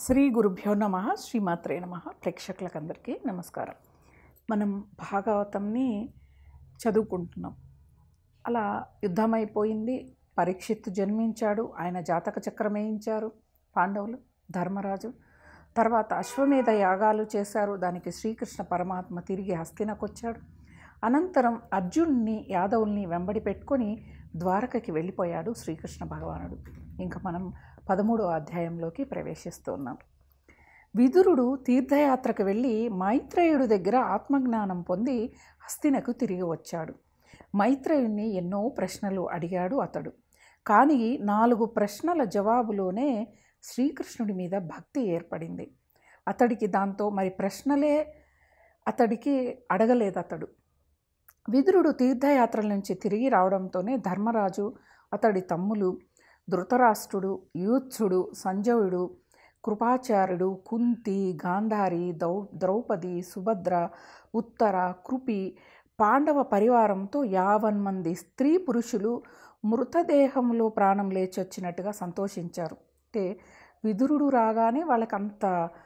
శ్రీ గురుభ్యో నమ శ్రీమాత్రే నమ ప్రేక్షకులకందరికీ నమస్కారం మనం భాగవతంని చదువుకుంటున్నాం అలా యుద్ధం అయిపోయింది పరీక్షిత్తు జన్మించాడు ఆయన జాతక చక్రం వేయించారు పాండవులు ధర్మరాజు తర్వాత అశ్వమేధ యాగాలు చేశారు దానికి శ్రీకృష్ణ పరమాత్మ తిరిగి హస్తినకు వచ్చాడు అనంతరం అర్జున్ని యాదవుల్ని వెంబడి పెట్టుకొని ద్వారకకి వెళ్ళిపోయాడు శ్రీకృష్ణ భగవానుడు ఇంకా మనం పదమూడో అధ్యాయంలోకి ప్రవేశిస్తున్నాం విదురుడు తీర్థయాత్రకు వెళ్ళి మైత్రేయుడు దగ్గర ఆత్మజ్ఞానం పొంది హస్తినకు తిరిగి వచ్చాడు మైత్రేయుణ్ణి ఎన్నో ప్రశ్నలు అడిగాడు అతడు కానీ నాలుగు ప్రశ్నల జవాబులోనే శ్రీకృష్ణుడి మీద భక్తి ఏర్పడింది అతడికి దాంతో మరి ప్రశ్నలే అతడికి అడగలేదు అతడు విదురుడు తీర్థయాత్రల నుంచి తిరిగి రావడంతోనే ధర్మరాజు అతడి తమ్ములు ధృతరాష్ట్రుడు యూత్సుడు సంజయుడు కృపాచార్యుడు కుంతి గాంధారి దౌ ద్రౌపది సుభద్ర ఉత్తర కృపి పాండవ పరివారంతో యావన్ మంది స్త్రీ పురుషులు మృతదేహంలో ప్రాణం లేచొచ్చినట్టుగా సంతోషించారు అంటే విదురుడు రాగానే వాళ్ళకంత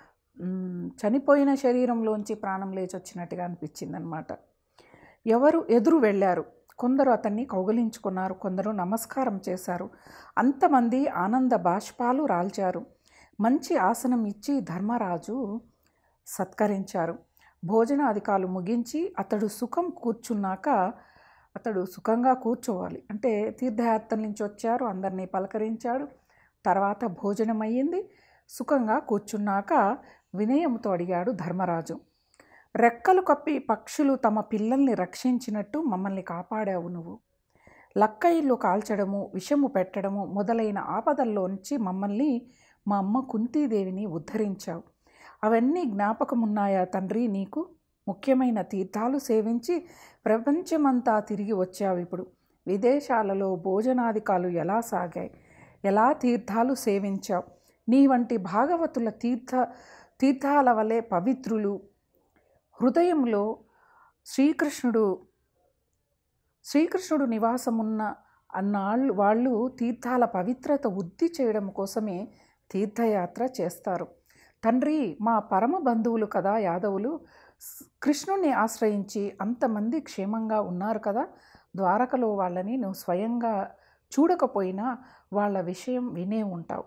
మ్, చనిపోయిన శరీరంలోంచి ప్రాణం లేచొచ్చినట్టుగా అనిపించిందనమాట ఎవరు ఎదురు వెళ్ళారు కొందరు అతన్ని కౌగలించుకున్నారు కొందరు నమస్కారం చేశారు అంతమంది ఆనంద బాష్పాలు రాల్చారు మంచి ఆసనం ఇచ్చి ధర్మరాజు సత్కరించారు భోజనాధికాలు ముగించి అతడు సుఖం కూర్చున్నాక అతడు సుఖంగా కూర్చోవాలి అంటే తీర్థయాత్ర నుంచి వచ్చారు అందరినీ పలకరించాడు తర్వాత భోజనం అయ్యింది సుఖంగా కూర్చున్నాక వినయంతో అడిగాడు ధర్మరాజు రెక్కలు కప్పి పక్షులు తమ పిల్లల్ని రక్షించినట్టు మమ్మల్ని కాపాడావు నువ్వు లక్క ఇల్లు కాల్చడము విషము పెట్టడము మొదలైన ఆపదల్లోంచి మమ్మల్ని మా అమ్మ కుంతీదేవిని ఉద్ధరించావు అవన్నీ జ్ఞాపకమున్నాయా తండ్రి నీకు ముఖ్యమైన తీర్థాలు సేవించి ప్రపంచమంతా తిరిగి వచ్చావు ఇప్పుడు విదేశాలలో భోజనాధికాలు ఎలా సాగాయి ఎలా తీర్థాలు సేవించావు నీ వంటి భాగవతుల తీర్థ తీర్థాల వలె పవిత్రులు హృదయంలో శ్రీకృష్ణుడు శ్రీకృష్ణుడు నివాసమున్న అన్నాళ్ళు వాళ్ళు తీర్థాల పవిత్రత వృద్ధి చేయడం కోసమే తీర్థయాత్ర చేస్తారు తండ్రి మా పరమ బంధువులు కదా యాదవులు స్- కృష్ణుణ్ణి ఆశ్రయించి అంతమంది క్షేమంగా ఉన్నారు కదా ద్వారకలో వాళ్ళని నువ్వు స్వయంగా చూడకపోయినా వాళ్ళ విషయం వినే ఉంటావు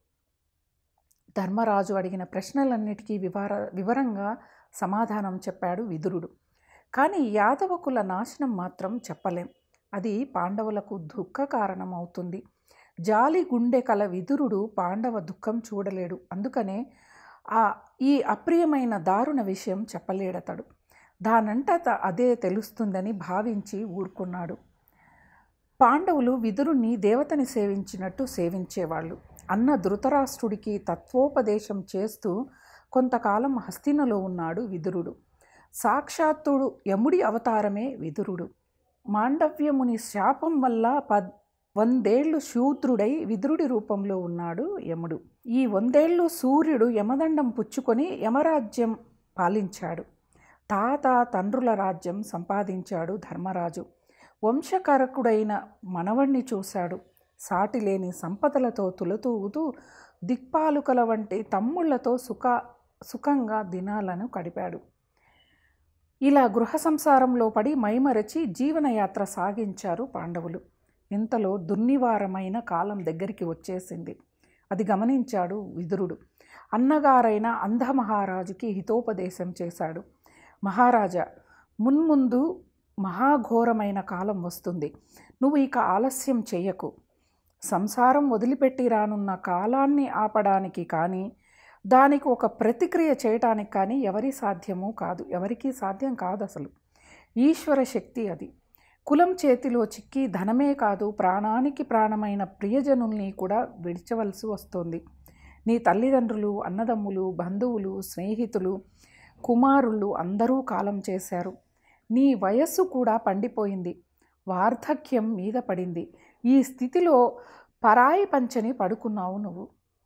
ధర్మరాజు అడిగిన ప్రశ్నలన్నిటికీ వివర వివరంగా సమాధానం చెప్పాడు విదురుడు కానీ యాదవకుల నాశనం మాత్రం చెప్పలేం అది పాండవులకు దుఃఖ కారణం అవుతుంది జాలి గుండె కల విదురుడు పాండవ దుఃఖం చూడలేడు అందుకనే ఆ ఈ అప్రియమైన దారుణ విషయం చెప్పలేడతడు దానంతట అదే తెలుస్తుందని భావించి ఊరుకున్నాడు పాండవులు విదురుణ్ణి దేవతని సేవించినట్టు సేవించేవాళ్ళు అన్న ధృతరాష్ట్రుడికి తత్వోపదేశం చేస్తూ కొంతకాలం హస్తినలో ఉన్నాడు విదురుడు సాక్షాత్తుడు యముడి అవతారమే విదురుడు మాండవ్యముని శాపం వల్ల పద్ వందేళ్లు శూద్రుడై విదురుడి రూపంలో ఉన్నాడు యముడు ఈ వందేళ్లు సూర్యుడు యమదండం పుచ్చుకొని యమరాజ్యం పాలించాడు తాత తండ్రుల రాజ్యం సంపాదించాడు ధర్మరాజు వంశకరకుడైన మనవణ్ణి చూశాడు సాటిలేని సంపదలతో తులతూగుతూ దిక్పాలుకల వంటి తమ్ముళ్లతో సుఖ సుఖంగా దినాలను గడిపాడు ఇలా గృహ సంసారంలో పడి మైమరచి జీవనయాత్ర సాగించారు పాండవులు ఇంతలో దుర్నివారమైన కాలం దగ్గరికి వచ్చేసింది అది గమనించాడు విదురుడు అన్నగారైన అంధమహారాజుకి హితోపదేశం చేశాడు మహారాజా మున్ముందు మహాఘోరమైన కాలం వస్తుంది నువ్వు ఇక ఆలస్యం చెయ్యకు సంసారం వదిలిపెట్టి రానున్న కాలాన్ని ఆపడానికి కానీ దానికి ఒక ప్రతిక్రియ చేయటానికి కానీ ఎవరి సాధ్యము కాదు ఎవరికీ సాధ్యం కాదు అసలు ఈశ్వర శక్తి అది కులం చేతిలో చిక్కి ధనమే కాదు ప్రాణానికి ప్రాణమైన ప్రియజనుల్ని కూడా విడిచవలసి వస్తుంది నీ తల్లిదండ్రులు అన్నదమ్ములు బంధువులు స్నేహితులు కుమారులు అందరూ కాలం చేశారు నీ వయస్సు కూడా పండిపోయింది వార్ధక్యం మీద పడింది ఈ స్థితిలో పరాయి పంచని పడుకున్నావు నువ్వు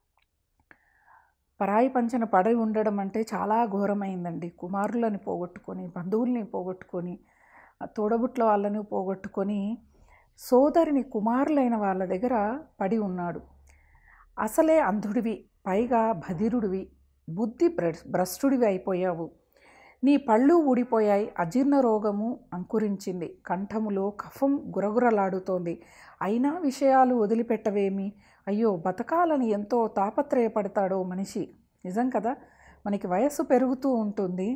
పరాయి పంచన పడి ఉండడం అంటే చాలా ఘోరమైందండి కుమారులని పోగొట్టుకొని బంధువుల్ని పోగొట్టుకొని తోడబుట్ల వాళ్ళని పోగొట్టుకొని సోదరిని కుమారులైన వాళ్ళ దగ్గర పడి ఉన్నాడు అసలే అంధుడివి పైగా భదిరుడివి బుద్ధి భ్ర భ్రష్టుడివి అయిపోయావు నీ పళ్ళు ఊడిపోయాయి అజీర్ణ రోగము అంకురించింది కంఠములో కఫం గురగురలాడుతోంది అయినా విషయాలు వదిలిపెట్టవేమి అయ్యో బతకాలని ఎంతో తాపత్రయపడతాడో మనిషి నిజం కదా మనకి వయస్సు పెరుగుతూ ఉంటుంది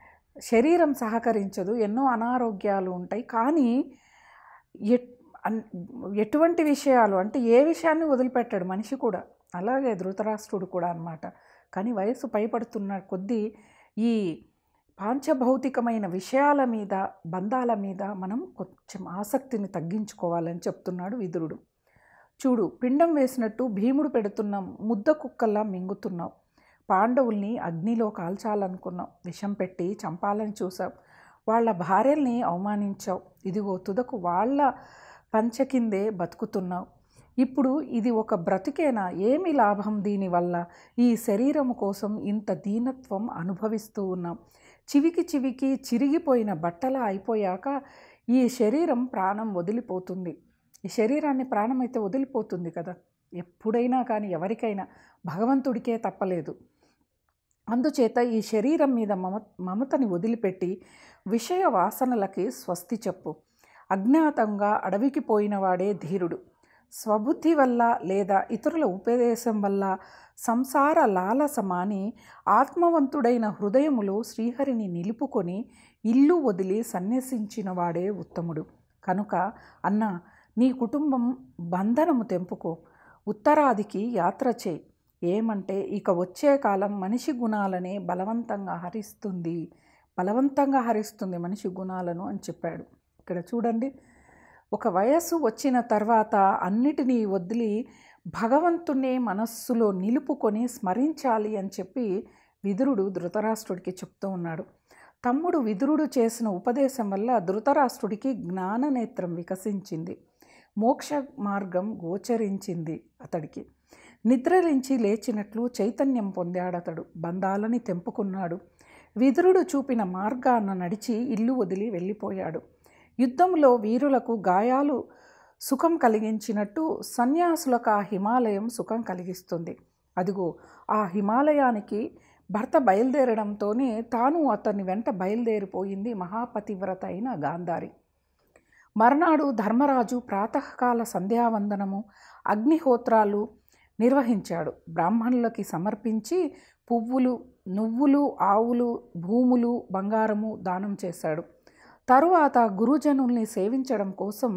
శరీరం సహకరించదు ఎన్నో అనారోగ్యాలు ఉంటాయి కానీ ఎట్ అన్- ఎటువంటి విషయాలు అంటే ఏ విషయాన్ని వదిలిపెట్టాడు మనిషి కూడా అలాగే ధృతరాష్ట్రుడు కూడా అన్నమాట కానీ వయస్సు పైపడుతున్న కొద్దీ ఈ పాంచభౌతికమైన విషయాల మీద బంధాల మీద మనం కొంచెం ఆసక్తిని తగ్గించుకోవాలని చెప్తున్నాడు విదురుడు చూడు పిండం వేసినట్టు భీముడు పెడుతున్న ముద్ద కుక్కల్లా మింగుతున్నావు పాండవుల్ని అగ్నిలో కాల్చాలనుకున్నావు విషం పెట్టి చంపాలని చూసావు వాళ్ళ భార్యల్ని అవమానించావు ఇదిగో తుదకు వాళ్ళ పంచ కిందే బతుకుతున్నావు ఇప్పుడు ఇది ఒక బ్రతికేనా ఏమి లాభం దీనివల్ల ఈ శరీరం కోసం ఇంత దీనత్వం అనుభవిస్తూ ఉన్నాం చివికి చివికి చిరిగిపోయిన బట్టలా అయిపోయాక ఈ శరీరం ప్రాణం వదిలిపోతుంది ఈ శరీరాన్ని ప్రాణం అయితే వదిలిపోతుంది కదా ఎప్పుడైనా కానీ ఎవరికైనా భగవంతుడికే తప్పలేదు అందుచేత ఈ శరీరం మీద మమ మమతని వదిలిపెట్టి విషయ వాసనలకి స్వస్తి చెప్పు అజ్ఞాతంగా అడవికి పోయినవాడే ధీరుడు స్వబుద్ధి వల్ల లేదా ఇతరుల ఉపదేశం వల్ల సంసార లాలస మాని ఆత్మవంతుడైన హృదయములో శ్రీహరిని నిలుపుకొని ఇల్లు వదిలి సన్యసించిన వాడే ఉత్తముడు కనుక అన్న నీ కుటుంబం బంధనము తెంపుకో ఉత్తరాదికి యాత్ర చేయి ఏమంటే ఇక వచ్చే కాలం మనిషి గుణాలనే బలవంతంగా హరిస్తుంది బలవంతంగా హరిస్తుంది మనిషి గుణాలను అని చెప్పాడు ఇక్కడ చూడండి ఒక వయస్సు వచ్చిన తర్వాత అన్నిటినీ వదిలి భగవంతునే మనస్సులో నిలుపుకొని స్మరించాలి అని చెప్పి విదురుడు ధృతరాష్ట్రుడికి చెప్తూ ఉన్నాడు తమ్ముడు విదురుడు చేసిన ఉపదేశం వల్ల ధృతరాష్ట్రుడికి జ్ఞాననేత్రం వికసించింది మోక్ష మార్గం గోచరించింది అతడికి నిద్రలించి లేచినట్లు చైతన్యం పొందాడతడు బంధాలని తెంపుకున్నాడు విదురుడు చూపిన మార్గాన నడిచి ఇల్లు వదిలి వెళ్ళిపోయాడు యుద్ధంలో వీరులకు గాయాలు సుఖం కలిగించినట్టు సన్యాసులకు ఆ హిమాలయం సుఖం కలిగిస్తుంది అదిగో ఆ హిమాలయానికి భర్త బయలుదేరడంతోనే తాను అతని వెంట బయలుదేరిపోయింది మహాపతివ్రత అయిన గాంధారి మర్నాడు ధర్మరాజు ప్రాతకాల సంధ్యావందనము అగ్నిహోత్రాలు నిర్వహించాడు బ్రాహ్మణులకి సమర్పించి పువ్వులు నువ్వులు ఆవులు భూములు బంగారము దానం చేశాడు తరువాత గురుజనుల్ని సేవించడం కోసం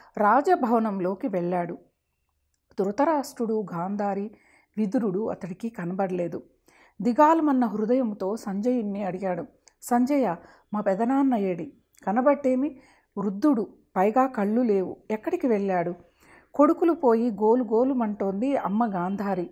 రాజభవనంలోకి వెళ్ళాడు ధృతరాష్ట్రుడు గాంధారి విదురుడు అతడికి కనబడలేదు దిగాలమన్న హృదయంతో సంజయుణ్ణి అడిగాడు సంజయ మా పెదనాన్న ఏడి కనబట్టేమి వృద్ధుడు పైగా కళ్ళు లేవు ఎక్కడికి వెళ్ళాడు కొడుకులు పోయి గోలు గోలుమంటోంది అమ్మ గాంధారి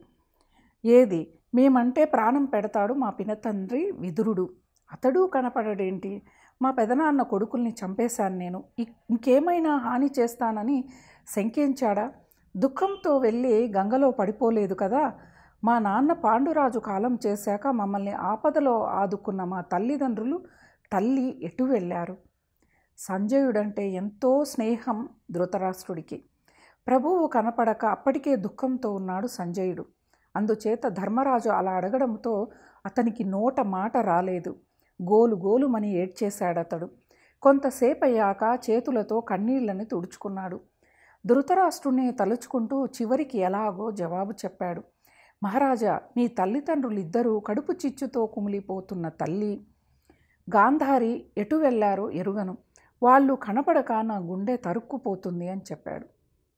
ఏది మేమంటే ప్రాణం పెడతాడు మా పినతండ్రి విదురుడు అతడు కనపడడేంటి మా పెదనాన్న కొడుకుల్ని చంపేశాను నేను ఇ- ఇంకేమైనా హాని చేస్తానని శంకించాడా దుఃఖంతో వెళ్ళి గంగలో పడిపోలేదు కదా మా నాన్న పాండురాజు కాలం చేశాక మమ్మల్ని ఆపదలో ఆదుకున్న మా తల్లిదండ్రులు తల్లి ఎటు వెళ్ళారు సంజయుడంటే ఎంతో స్నేహం ధృతరాష్ట్రుడికి ప్రభువు కనపడక అప్పటికే దుఃఖంతో ఉన్నాడు సంజయుడు అందుచేత ధర్మరాజు అలా అడగడంతో అతనికి నోట మాట రాలేదు గోలు గోలుమని ఏడ్చేశాడతడు కొంతసేపు అయ్యాక చేతులతో కన్నీళ్లని తుడుచుకున్నాడు ధృతరాష్ట్రుని తలుచుకుంటూ చివరికి ఎలాగో జవాబు చెప్పాడు మహారాజా మీ తల్లిదండ్రులు ఇద్దరూ కడుపు చిచ్చుతో కుమిలిపోతున్న తల్లి గాంధారి ఎటు వెళ్ళారో ఎరుగను వాళ్ళు కనపడక నా గుండె తరుక్కుపోతుంది అని చెప్పాడు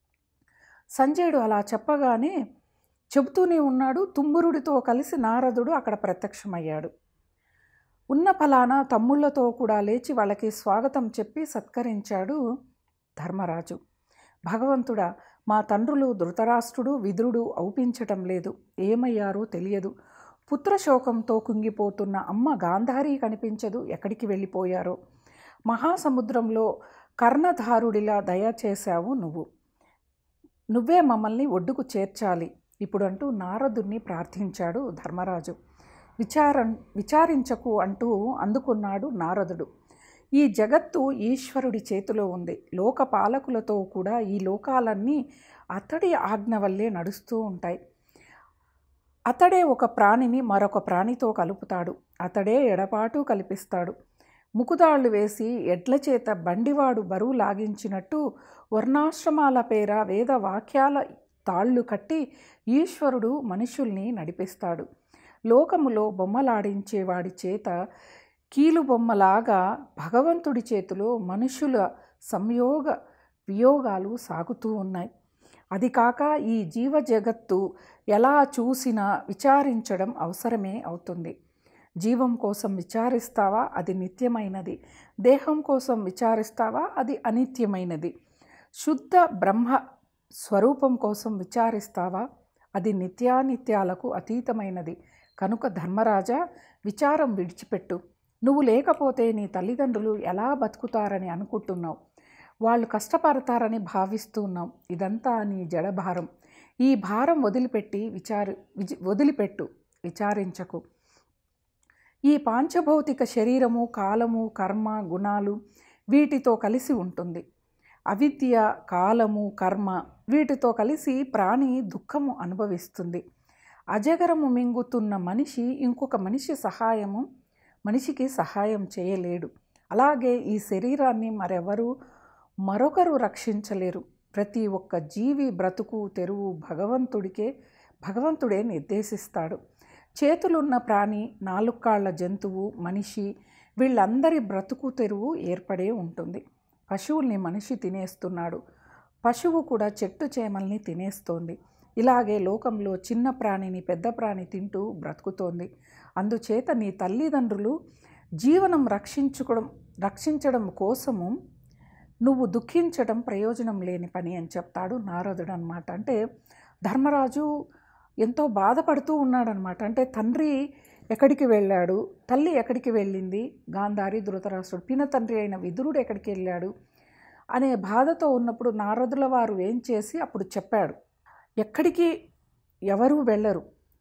సంజయుడు అలా చెప్పగానే చెబుతూనే ఉన్నాడు తుమ్మురుడితో కలిసి నారదుడు అక్కడ ప్రత్యక్షమయ్యాడు ఉన్న ఫలానా తమ్ముళ్లతో కూడా లేచి వాళ్ళకి స్వాగతం చెప్పి సత్కరించాడు ధర్మరాజు భగవంతుడా మా తండ్రులు ధృతరాష్ట్రుడు విదురుడు ఔపించటం లేదు ఏమయ్యారో తెలియదు పుత్రశోకంతో కుంగిపోతున్న అమ్మ గాంధారి కనిపించదు ఎక్కడికి వెళ్ళిపోయారో మహాసముద్రంలో కర్ణధారుడిలా దయచేశావు నువ్వు నువ్వే మమ్మల్ని ఒడ్డుకు చేర్చాలి ఇప్పుడంటూ నారదుణ్ణి ప్రార్థించాడు ధర్మరాజు విచారం విచారించకు అంటూ అందుకున్నాడు నారదుడు ఈ జగత్తు ఈశ్వరుడి చేతిలో ఉంది లోక పాలకులతో కూడా ఈ లోకాలన్నీ అతడి ఆజ్ఞ వల్లే నడుస్తూ ఉంటాయి అతడే ఒక ప్రాణిని మరొక ప్రాణితో కలుపుతాడు అతడే ఎడపాటు కల్పిస్తాడు ముకుదాళ్ళు వేసి ఎడ్ల చేత బండివాడు బరువు లాగించినట్టు వర్ణాశ్రమాల పేర వేద వాక్యాల తాళ్ళు కట్టి ఈశ్వరుడు మనుషుల్ని నడిపిస్తాడు లోకములో బొమ్మలాడించేవాడి చేత కీలుబొమ్మలాగా భగవంతుడి చేతిలో మనుషుల సంయోగ వియోగాలు సాగుతూ ఉన్నాయి అది కాక ఈ జీవ జగత్తు ఎలా చూసినా విచారించడం అవసరమే అవుతుంది జీవం కోసం విచారిస్తావా అది నిత్యమైనది దేహం కోసం విచారిస్తావా అది అనిత్యమైనది శుద్ధ బ్రహ్మ స్వరూపం కోసం విచారిస్తావా అది నిత్యానిత్యాలకు అతీతమైనది కనుక ధర్మరాజా విచారం విడిచిపెట్టు నువ్వు లేకపోతే నీ తల్లిదండ్రులు ఎలా బతుకుతారని అనుకుంటున్నావు వాళ్ళు కష్టపడతారని భావిస్తున్నాం ఇదంతా నీ జడభారం ఈ భారం వదిలిపెట్టి విచారి విజ వదిలిపెట్టు విచారించకు ఈ పాంచభౌతిక శరీరము కాలము కర్మ గుణాలు వీటితో కలిసి ఉంటుంది అవిద్య కాలము కర్మ వీటితో కలిసి ప్రాణి దుఃఖము అనుభవిస్తుంది అజగరము మింగుతున్న మనిషి ఇంకొక మనిషి సహాయము మనిషికి సహాయం చేయలేడు అలాగే ఈ శరీరాన్ని మరెవరు మరొకరు రక్షించలేరు ప్రతి ఒక్క జీవి బ్రతుకు తెరువు భగవంతుడికే భగవంతుడే నిర్దేశిస్తాడు చేతులున్న ప్రాణి నాలుక్కాళ్ల జంతువు మనిషి వీళ్ళందరి బ్రతుకు తెరువు ఏర్పడే ఉంటుంది పశువుల్ని మనిషి తినేస్తున్నాడు పశువు కూడా చెట్టు చేమల్ని తినేస్తోంది ఇలాగే లోకంలో చిన్న ప్రాణిని పెద్ద ప్రాణి తింటూ బ్రతుకుతోంది అందుచేత నీ తల్లిదండ్రులు జీవనం రక్షించుకోవడం రక్షించడం కోసము నువ్వు దుఃఖించడం ప్రయోజనం లేని పని అని చెప్తాడు నారదుడు అనమాట అంటే ధర్మరాజు ఎంతో బాధపడుతూ ఉన్నాడనమాట అంటే తండ్రి ఎక్కడికి వెళ్ళాడు తల్లి ఎక్కడికి వెళ్ళింది గాంధారి ధృతరాష్ట్రుడు పిన తండ్రి అయిన విదురుడు ఎక్కడికి వెళ్ళాడు అనే బాధతో ఉన్నప్పుడు నారదుల వారు ఏం చేసి అప్పుడు చెప్పాడు ఎక్కడికి ఎవరు వెళ్ళరు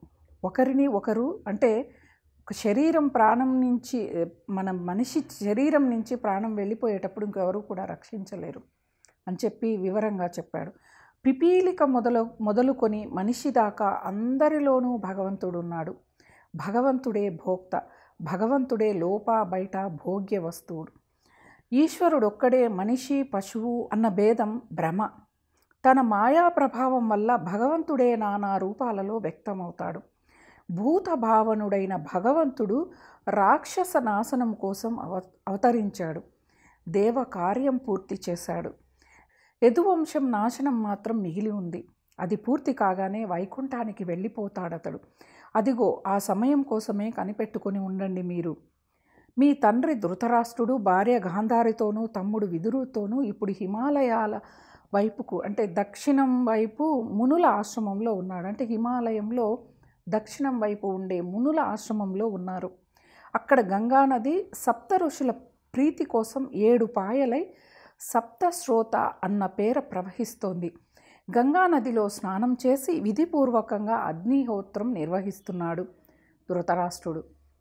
ఒకరిని ఒకరు అంటే ఒక శరీరం ప్రాణం నుంచి మన మనిషి శరీరం నుంచి ప్రాణం వెళ్ళిపోయేటప్పుడు ఇంకెవరు కూడా రక్షించలేరు అని చెప్పి వివరంగా చెప్పాడు పిపీలిక మొదలు మొదలుకొని మనిషి దాకా అందరిలోనూ భగవంతుడు ఉన్నాడు భగవంతుడే భోక్త భగవంతుడే లోప బయట భోగ్య వస్తువుడు ఈశ్వరుడు ఒక్కడే మనిషి పశువు అన్న భేదం భ్రమ తన మాయా ప్రభావం వల్ల భగవంతుడే నానా రూపాలలో వ్యక్తమవుతాడు భూత భావనుడైన భగవంతుడు రాక్షస నాశనం కోసం అవ అవతరించాడు దేవ కార్యం పూర్తి చేశాడు యదువంశం నాశనం మాత్రం మిగిలి ఉంది అది పూర్తి కాగానే వైకుంఠానికి వెళ్ళిపోతాడతడు అదిగో ఆ సమయం కోసమే కనిపెట్టుకొని ఉండండి మీరు మీ తండ్రి ధృతరాష్ట్రుడు భార్య గాంధారితోనూ తమ్ముడు విదురుతోనూ ఇప్పుడు హిమాలయాల వైపుకు అంటే దక్షిణం వైపు మునుల ఆశ్రమంలో ఉన్నాడు అంటే హిమాలయంలో దక్షిణం వైపు ఉండే మునుల ఆశ్రమంలో ఉన్నారు అక్కడ గంగానది సప్త ఋషుల ప్రీతి కోసం ఏడు పాయలై సప్తశ్రోత అన్న పేర ప్రవహిస్తోంది గంగానదిలో స్నానం చేసి విధిపూర్వకంగా అగ్నిహోత్రం నిర్వహిస్తున్నాడు ధృతరాష్ట్రుడు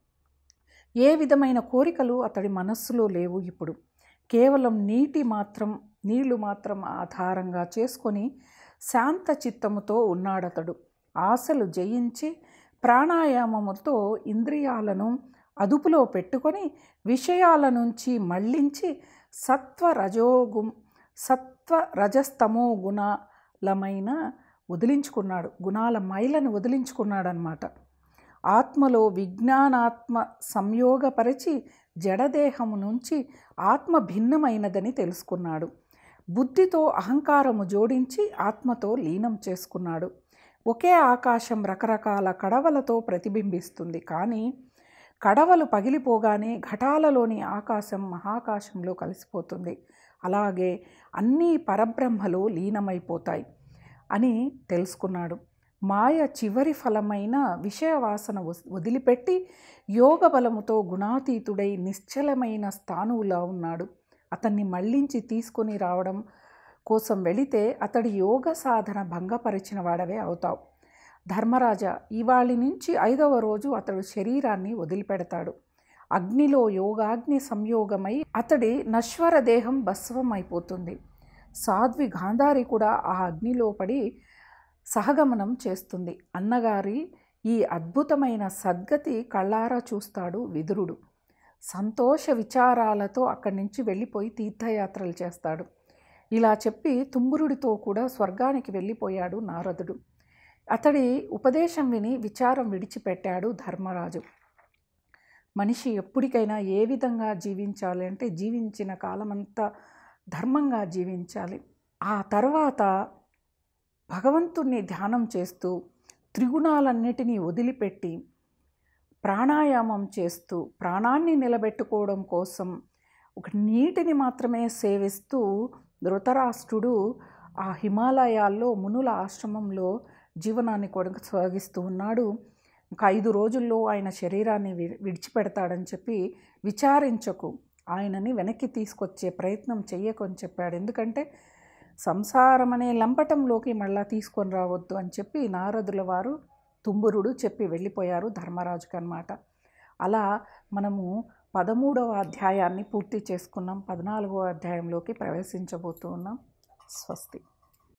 ఏ విధమైన కోరికలు అతడి మనస్సులో లేవు ఇప్పుడు కేవలం నీటి మాత్రం నీళ్లు మాత్రం ఆధారంగా చేసుకొని శాంత చిత్తముతో ఉన్నాడతడు ఆశలు జయించి ప్రాణాయామముతో ఇంద్రియాలను అదుపులో పెట్టుకొని విషయాల నుంచి మళ్ళించి సత్వ రజోగు సత్వ రజస్తమో గుణాలమైన వదిలించుకున్నాడు గుణాల మైలను వదిలించుకున్నాడనమాట ఆత్మలో విజ్ఞానాత్మ సంయోగపరిచి జడదేహము నుంచి ఆత్మ భిన్నమైనదని తెలుసుకున్నాడు బుద్ధితో అహంకారము జోడించి ఆత్మతో లీనం చేసుకున్నాడు ఒకే ఆకాశం రకరకాల కడవలతో ప్రతిబింబిస్తుంది కానీ కడవలు పగిలిపోగానే ఘటాలలోని ఆకాశం మహాకాశంలో కలిసిపోతుంది అలాగే అన్నీ పరబ్రహ్మలో లీనమైపోతాయి అని తెలుసుకున్నాడు మాయ చివరి ఫలమైన విషయవాసన వదిలిపెట్టి యోగ బలముతో గుణాతీతుడై నిశ్చలమైన స్థానువులా ఉన్నాడు అతన్ని మళ్ళించి తీసుకొని రావడం కోసం వెళితే అతడి యోగ సాధన భంగపరిచిన వాడవే అవుతావు ధర్మరాజా ఇవాళి నుంచి ఐదవ రోజు అతడు శరీరాన్ని వదిలిపెడతాడు అగ్నిలో యోగాగ్ని సంయోగమై అతడి నశ్వర దేహం భస్వం అయిపోతుంది సాధ్వి గాంధారి కూడా ఆ అగ్నిలో పడి సహగమనం చేస్తుంది అన్నగారి ఈ అద్భుతమైన సద్గతి కళ్ళారా చూస్తాడు విదురుడు సంతోష విచారాలతో అక్కడి నుంచి వెళ్ళిపోయి తీర్థయాత్రలు చేస్తాడు ఇలా చెప్పి తుంబురుడితో కూడా స్వర్గానికి వెళ్ళిపోయాడు నారదుడు అతడి ఉపదేశం విని విచారం విడిచిపెట్టాడు ధర్మరాజు మనిషి ఎప్పటికైనా ఏ విధంగా జీవించాలి అంటే జీవించిన కాలమంతా ధర్మంగా జీవించాలి ఆ తర్వాత భగవంతుణ్ణి ధ్యానం చేస్తూ త్రిగుణాలన్నిటినీ వదిలిపెట్టి ప్రాణాయామం చేస్తూ ప్రాణాన్ని నిలబెట్టుకోవడం కోసం ఒక నీటిని మాత్రమే సేవిస్తూ ధృతరాష్ట్రుడు ఆ హిమాలయాల్లో మునుల ఆశ్రమంలో జీవనాన్ని కొనసాగిస్తూ ఉన్నాడు ఒక ఐదు రోజుల్లో ఆయన శరీరాన్ని వి- విడిచిపెడతాడని చెప్పి విచారించకు ఆయనని వెనక్కి తీసుకొచ్చే ప్రయత్నం చెయ్యకు అని చెప్పాడు ఎందుకంటే సంసారం అనే లంపటంలోకి మళ్ళా తీసుకొని రావద్దు అని చెప్పి నారదుల వారు తుంబురుడు చెప్పి వెళ్ళిపోయారు ధర్మరాజుకి అన్నమాట అలా మనము పదమూడవ అధ్యాయాన్ని పూర్తి చేసుకున్నాం పద్నాలుగవ అధ్యాయంలోకి ప్రవేశించబోతూ ఉన్నాం స్వస్తి